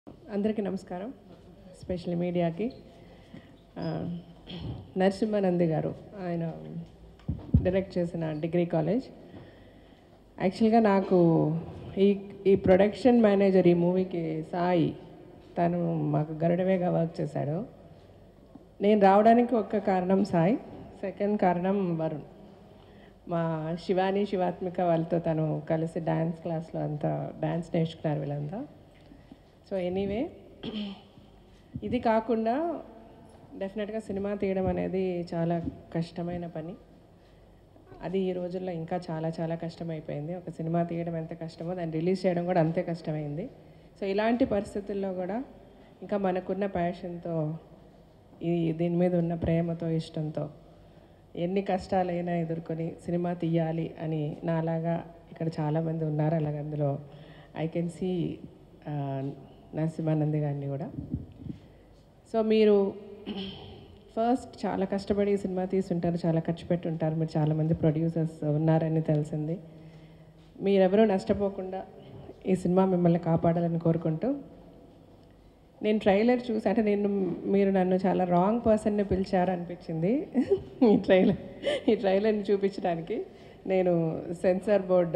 అందరికీ నమస్కారం స్పెషల్ మీడియాకి ఆ, నరసింహానంది గారు ఆయన డైరెక్ట్ చేసిన డిగ్రీ కాలేజ్ యాక్చువల్గా నాకు ఈ ఈ ప్రొడక్షన్ మేనేజర్ ఈ మూవీకి సాయి తను మాకు గరుడవేగా వర్క్ చేశాడు నేను రావడానికి ఒక్క కారణం సాయి సెకండ్ కారణం వరుణ్ మా శివాని శివాత్మిక వాళ్ళతో తను కలిసి డ్యాన్స్ క్లాస్లో అంతా డ్యాన్స్ నేర్చుకున్నారు వీళ్ళంతా సో ఎనీవే ఇది కాకుండా డెఫినెట్గా సినిమా తీయడం అనేది చాలా కష్టమైన పని అది ఈ రోజుల్లో ఇంకా చాలా చాలా కష్టమైపోయింది ఒక సినిమా తీయడం ఎంత కష్టమో దాన్ని రిలీజ్ చేయడం కూడా అంతే కష్టమైంది సో ఇలాంటి పరిస్థితుల్లో కూడా ఇంకా మనకున్న ప్యాషన్తో ఈ దీని మీద ఉన్న ప్రేమతో ఇష్టంతో ఎన్ని కష్టాలైనా ఎదుర్కొని సినిమా తీయాలి అని నాలాగా ఇక్కడ చాలామంది ఉన్నారు అలాగే అందులో ఐ కెన్ సీ నరసింహానంది గారిని కూడా సో మీరు ఫస్ట్ చాలా కష్టపడి ఈ సినిమా తీసుంటారు చాలా ఖర్చు పెట్టి ఉంటారు మీరు చాలామంది ప్రొడ్యూసర్స్ ఉన్నారని తెలిసింది మీరెవరూ నష్టపోకుండా ఈ సినిమా మిమ్మల్ని కాపాడాలని కోరుకుంటూ నేను ట్రైలర్ చూసి అంటే నేను మీరు నన్ను చాలా రాంగ్ పర్సన్ని పిలిచారు అనిపించింది ఈ ట్రైలర్ ఈ ట్రైలర్ని చూపించడానికి నేను సెన్సార్ బోర్డ్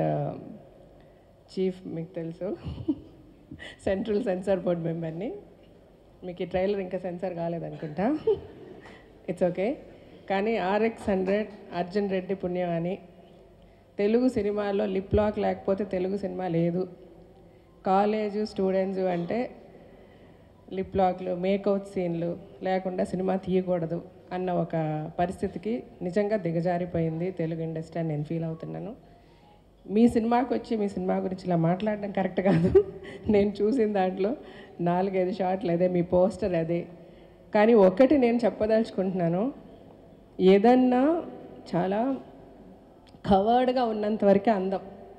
చీఫ్ మీకు తెలుసు సెంట్రల్ సెన్సార్ బోర్డ్ మెంబర్ని మీకు ఈ ట్రైలర్ ఇంకా సెన్సార్ కాలేదనుకుంటా ఇట్స్ ఓకే కానీ ఆర్ఎక్స్ హండ్రెడ్ అర్జున్ రెడ్డి పుణ్యం అని తెలుగు సినిమాల్లో లిప్ లాక్ లేకపోతే తెలుగు సినిమా లేదు కాలేజు స్టూడెంట్స్ అంటే లిప్ లాక్లు మేకౌట్ సీన్లు లేకుండా సినిమా తీయకూడదు అన్న ఒక పరిస్థితికి నిజంగా దిగజారిపోయింది తెలుగు ఇండస్ట్రీ అని నేను ఫీల్ అవుతున్నాను మీ సినిమాకి వచ్చి మీ సినిమా గురించి ఇలా మాట్లాడడం కరెక్ట్ కాదు నేను చూసిన దాంట్లో నాలుగైదు షాట్లు అదే మీ పోస్టర్ అదే కానీ ఒకటి నేను చెప్పదలుచుకుంటున్నాను ఏదన్నా చాలా కవర్డ్గా ఉన్నంత వరకే అందం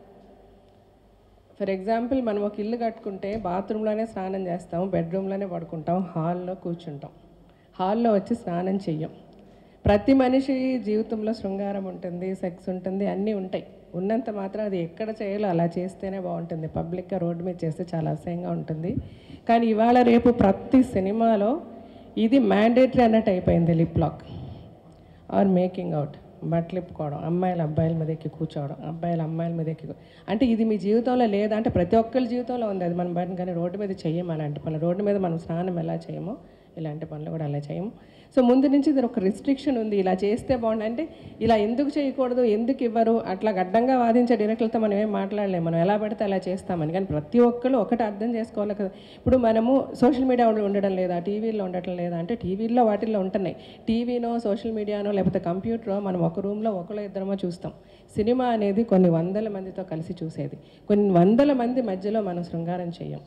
ఫర్ ఎగ్జాంపుల్ మనం ఒక ఇల్లు కట్టుకుంటే బాత్రూంలోనే స్నానం చేస్తాం బెడ్రూమ్లోనే పడుకుంటాం హాల్లో కూర్చుంటాం హాల్లో వచ్చి స్నానం చెయ్యం ప్రతి మనిషి జీవితంలో శృంగారం ఉంటుంది సెక్స్ ఉంటుంది అన్నీ ఉంటాయి ఉన్నంత మాత్రం అది ఎక్కడ చేయాలో అలా చేస్తేనే బాగుంటుంది పబ్లిక్గా రోడ్డు మీద చేస్తే చాలా అసహ్యంగా ఉంటుంది కానీ ఇవాళ రేపు ప్రతి సినిమాలో ఇది మ్యాండేటరీ అన్నట్టు అయిపోయింది lip lock or making out బట్టలు ఇప్పుకోవడం అమ్మాయిలు అబ్బాయిల మీద ఎక్కి కూర్చోవడం అబ్బాయిలు అమ్మాయిల మీద ఎక్కి కూ- అంటే ఇది మీ జీవితంలో లేదా అంటే ప్రతి ఒక్కరి జీవితంలో ఉంది అది మనం బయట కానీ రోడ్డు మీద చెయ్యం అలాంటి పనులు రోడ్డు మీద మనం స్నానం ఎలా చేయమో ఇలాంటి పనులు కూడా అలా చేయము సో ముందు నుంచి ఇది ఒక రిస్ట్రిక్షన్ ఉంది ఇలా చేస్తే బాగుంది అంటే ఇలా ఎందుకు చేయకూడదు ఎందుకు ఇవ్వరు అట్లా గడ్డంగా వాదించే డైరెక్టర్లతో మనం ఏం మాట్లాడలేము మనం ఎలా పడితే అలా చేస్తామని కానీ ప్రతి ఒక్కరు ఒకటి అర్థం చేసుకోవాలి కదా ఇప్పుడు మనము సోషల్ మీడియా ఉండ- ఉండడం లేదా టీవీలో ఉండటం లేదా అంటే టీవీల్లో వాటిల్లో ఉంటున్నాయి టీవీనో సోషల్ మీడియానో లేకపోతే కంప్యూటరో మనం ఒక రూమ్లో ఒకళ్ళో ఇద్దరమో చూస్తాం సినిమా అనేది కొన్ని వందల మందితో కలిసి చూసేది కొన్ని వందల మంది మధ్యలో మనం శృంగారం చేయం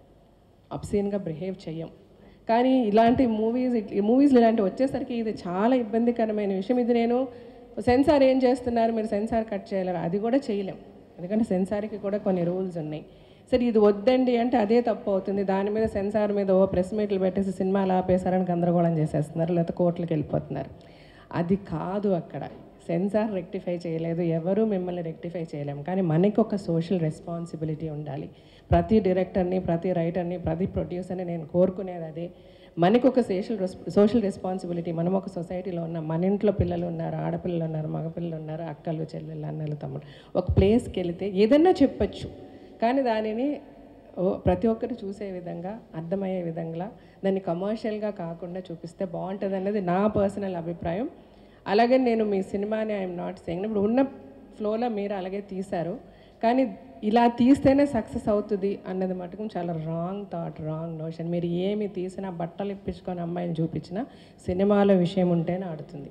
అబ్సీన్గా బిహేవ్ చెయ్యం కానీ ఇలాంటి మూవీస్ మూవీస్లో ఇలాంటి వచ్చేసరికి ఇది చాలా ఇబ్బందికరమైన విషయం ఇది నేను సెన్సార్ ఏం చేస్తున్నారు మీరు సెన్సార్ కట్ చేయలేరు అది కూడా చేయలేం ఎందుకంటే సెన్సార్కి కూడా కొన్ని రూల్స్ ఉన్నాయి సరే ఇది వద్దండి అంటే అదే తప్పు అవుతుంది దాని మీద సెన్సార్ మీద ఓ ప్రెస్ మీట్లు పెట్టేసి సినిమాలు ఆపేశారని గందరగోళం చేసేస్తున్నారు లేకపోతే కోర్టులకు వెళ్ళిపోతున్నారు అది కాదు అక్కడ సెన్సార్ రెక్టిఫై చేయలేదు ఎవరు మిమ్మల్ని రెక్టిఫై చేయలేము కానీ మనకి ఒక సోషల్ రెస్పాన్సిబిలిటీ ఉండాలి ప్రతి డైరెక్టర్ని ప్రతి రైటర్ని ప్రతి ప్రొడ్యూసర్ని నేను కోరుకునేది అదే మనకి ఒక సోషల్ సోషల్ రెస్పాన్సిబిలిటీ మనం ఒక సొసైటీలో ఉన్నాం మన ఇంట్లో పిల్లలు ఉన్నారు ఆడపిల్లలు ఉన్నారు మగపిల్లలు ఉన్నారు అక్కలు చెల్లెళ్ళు అన్నలు తమ్ముడు ఒక ప్లేస్కి వెళితే ఏదన్నా చెప్పచ్చు కానీ దానిని ఓ ప్రతి ఒక్కరు చూసే విధంగా అర్థమయ్యే విధంగా దాన్ని కమర్షియల్గా కాకుండా చూపిస్తే బాగుంటుంది అన్నది నా పర్సనల్ అభిప్రాయం అలాగే నేను మీ సినిమాని ఐఎమ్ నాట్ సేయింగ్ ఇప్పుడు ఉన్న ఫ్లోలో మీరు అలాగే తీశారు కానీ ఇలా తీస్తేనే సక్సెస్ అవుతుంది అన్నది మటుకు చాలా రాంగ్ థాట్ రాంగ్ నోషన్ మీరు ఏమి తీసినా బట్టలు ఇప్పించుకొని అమ్మాయిని చూపించినా సినిమాలో విషయం ఉంటేనే ఆడుతుంది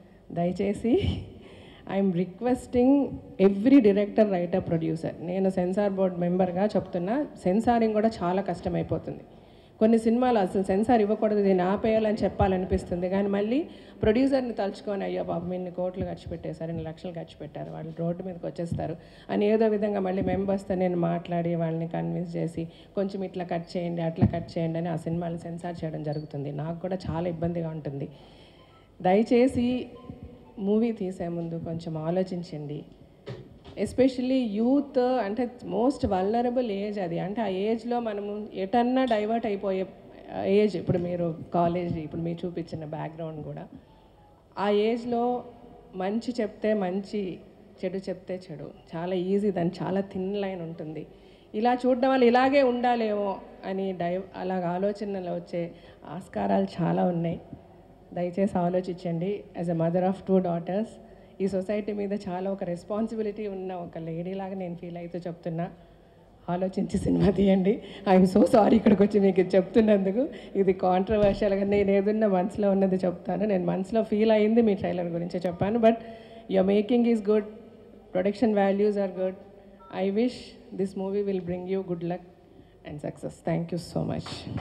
దయచేసి I'm requesting every director writer producer నేను సెన్సార్ బోర్డ్ మెంబర్గా చెప్తున్నా సెన్సారింగ్ కూడా చాలా కష్టమైపోతుంది కొన్ని సినిమాలు అసలు సెన్సార్ ఇవ్వకూడదు దీన్ని ఆపేయాలని చెప్పాలనిపిస్తుంది కానీ మళ్ళీ ప్రొడ్యూసర్ని తలుచుకొని అయ్యో బాబు ఇన్ని కోట్లు ఖర్చు పెట్టేశారు ఇన్ని లక్షలు ఖర్చు పెట్టారు వాళ్ళు రోడ్డు మీదకి వచ్చేస్తారు అని ఏదో విధంగా మళ్ళీ మెంబర్స్తో నేను మాట్లాడి వాళ్ళని కన్విన్స్ చేసి కొంచెం ఇట్లా కట్ చేయండి అట్లా కట్ చేయండి అని ఆ సినిమాలు సెన్సార్ చేయడం జరుగుతుంది నాకు కూడా చాలా ఇబ్బందిగా ఉంటుంది దయచేసి మూవీ తీసే ముందు కొంచెం ఆలోచించండి ఎస్పెషల్లీ యూత్ అంటే మోస్ట్ వల్నరబుల్ ఏజ్ అది అంటే ఆ ఏజ్లో మనము ఎటన్నా డైవర్ట్ అయిపోయే ఏజ్ ఇప్పుడు మీరు కాలేజ్ ఇప్పుడు మీరు చూపించిన బ్యాక్గ్రౌండ్ కూడా ఆ ఏజ్లో మంచి చెప్తే మంచి చెడు చెప్తే చెడు చాలా ఈజీ దాని చాలా థిన్ లైన్ ఉంటుంది ఇలా చూడడం వల్ల ఇలాగే ఉండాలేమో అని డై అలాగ ఆలోచనలు వచ్చే ఆస్కారాలు చాలా ఉన్నాయి దయచేసి ఆలోచించండి as a mother of two daughters ఈ సొసైటీ మీద చాలా ఒక రెస్పాన్సిబిలిటీ ఉన్న ఒక లేడీ లాగా నేను ఫీల్ అవుతూ చెప్తున్నా ఆలోచించి సినిమా తీయండి ఐఎమ్ సో సారీ ఇక్కడికి వచ్చి మీకు ఇది చెప్తున్నందుకు ఇది కాంట్రవర్షియల్గా నేను ఏదన్నా మనసులో ఉన్నది చెప్తాను నేను మనసులో ఫీల్ అయింది మీ ట్రైలర్ గురించి చెప్పాను but your making is good production values are good I wish this movie will bring you good luck and success thank you so much